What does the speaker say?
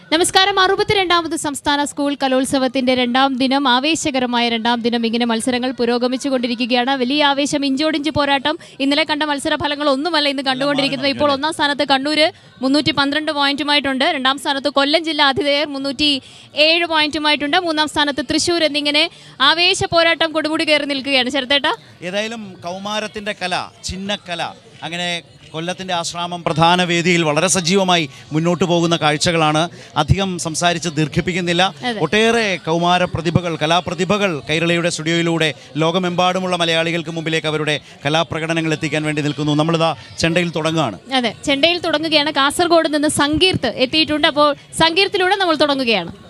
നമസ്കാരം അറുപത്തിരണ്ടാമത് സംസ്ഥാന സ്കൂൾ കലോത്സവത്തിന്റെ രണ്ടാം ദിനം ആവേശകരമായ രണ്ടാം ദിനം ഇങ്ങനെ മത്സരങ്ങൾ പുരോഗമിച്ചുകൊണ്ടിരിക്കുകയാണ് വലിയ ആവേശം ഇഞ്ചോടിഞ്ച് പോരാട്ടം ഇന്നലെ കണ്ട മത്സര ഫലങ്ങൾ ഒന്നുമല്ല ഇന്ന് കണ്ടുകൊണ്ടിരിക്കുന്നത് ഇപ്പോൾ ഒന്നാം സ്ഥാനത്ത് കണ്ണൂര് മുന്നൂറ്റി പന്ത്രണ്ട് പോയിന്റുമായിട്ടുണ്ട് രണ്ടാം സ്ഥാനത്ത് കൊല്ലം ജില്ലാ ആതിഥേയർ മുന്നൂറ്റി ഏഴ് പോയിന്റുമായിട്ടുണ്ട് മൂന്നാം സ്ഥാനത്ത് തൃശ്ശൂർ എന്നിങ്ങനെ ആവേശ പോരാട്ടം കൊടുമുടി കയറി നിൽക്കുകയാണ് ശരത്തേട്ടാ ഏതായാലും കൗമാരത്തിൻ്റെ കല ചിന്നക്കല അങ്ങനെ കൊല്ലത്തിൻ്റെ ആശ്രാമം പ്രധാന വേദിയിൽ വളരെ സജീവമായി മുന്നോട്ട് പോകുന്ന കാഴ്ചകളാണ് അധികം സംസാരിച്ച് ദീർഘിപ്പിക്കുന്നില്ല ഒട്ടേറെ കൗമാര പ്രതിഭകൾ കലാപ്രതിഭകൾ കൈരളിയുടെ സ്റ്റുഡിയോയിലൂടെ ലോകമെമ്പാടുമുള്ള മലയാളികൾക്ക് മുമ്പിലേക്ക് അവരുടെ കലാപ്രകടനങ്ങൾ എത്തിക്കാൻ വേണ്ടി നിൽക്കുന്നു നമ്മളിതാ ചെണ്ടയിൽ തുടങ്ങുകയാണ് അതെ ചെണ്ടയിൽ തുടങ്ങുകയാണ് കാസർഗോഡ് നിന്ന് സങ്കീർത്ത് എത്തിയിട്ടുണ്ട് അപ്പോൾ സങ്കീർത്തിലൂടെ നമ്മൾ തുടങ്ങുകയാണ്